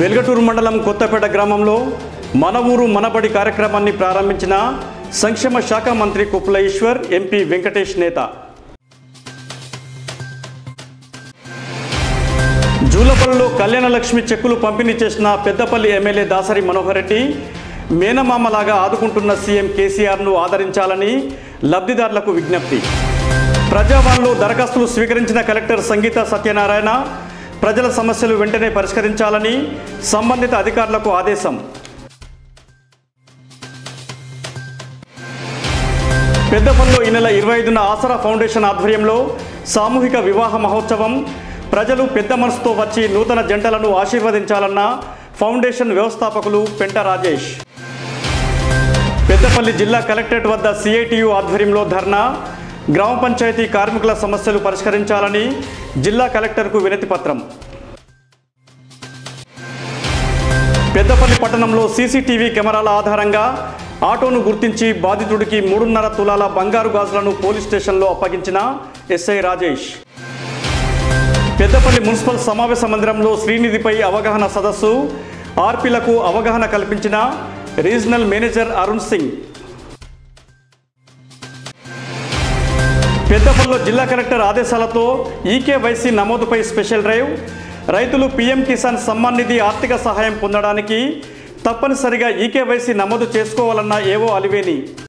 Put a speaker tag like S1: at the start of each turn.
S1: వెల్గటూరు మండలం కొత్తపేట గ్రామంలో మన ఊరు మనబడి కార్యక్రమాన్ని ప్రారంభించిన సంక్షేమ శాఖ మంత్రి కుప్పల ఈశ్వర్ ఎంపీ వెంకటేష్ నేత జూలపల్లిలో కళ్యాణలక్ష్మి చెక్కులు పంపిణీ చేసిన పెద్దపల్లి ఎమ్మెల్యే దాసరి మనోహర్ రెడ్డి మేనమామలాగా ఆదుకుంటున్న సీఎం కేసీఆర్ను ఆదరించాలని లబ్ధిదారులకు విజ్ఞప్తి ప్రజావాణిలో దరఖాస్తులు స్వీకరించిన కలెక్టర్ సంగీత సత్యనారాయణ ప్రజల సమస్యలు వెంటనే పరిష్కరించాలని సంబంధిత అధికారులకు ఆదేశం పెద్దపల్లిలో ఈ నెల ఇరవై ఐదున ఆసరా ఫౌండేషన్ ఆధ్వర్యంలో సామూహిక వివాహ మహోత్సవం ప్రజలు పెద్ద మనసుతో వచ్చి నూతన జంటలను ఆశీర్వదించాలన్న ఫౌండేషన్ వ్యవస్థాపకులు పెంట రాజేష్ పెద్దపల్లి జిల్లా కలెక్టరేట్ వద్ద సిఐటియు ఆధ్వర్యంలో ధర్నా గ్రామ పంచాయతీ కార్మికుల సమస్యలు పరిష్కరించాలని జిల్లా కలెక్టర్కు వినతి పత్రం పెద్దపల్లి పట్టణంలో సీసీటీవీ కెమెరాల ఆధారంగా ఆటోను గుర్తించి బాధితుడికి మూడున్నర తులాల బంగారు గాజులను పోలీస్ స్టేషన్లో అప్పగించిన ఎస్ఐ రాజేష్ పెద్దపల్లి మున్సిపల్ సమావేశ మందిరంలో శ్రీనిధిపై అవగాహన సదస్సు ఆర్పీలకు అవగాహన కల్పించిన రీజనల్ మేనేజర్ అరుణ్ సింగ్ పెద్దపల్లిలో జిల్లా కలెక్టర్ ఆదేశాలతో ఈకేవైసీ నమోదుపై స్పెషల్ డ్రైవ్ రైతులు పీఎం కిసాన్ సమ్మాన్ నిధి ఆర్థిక సహాయం పొందడానికి తప్పనిసరిగా ఈకేవైసీ నమోదు చేసుకోవాలన్న ఏవో అలివేని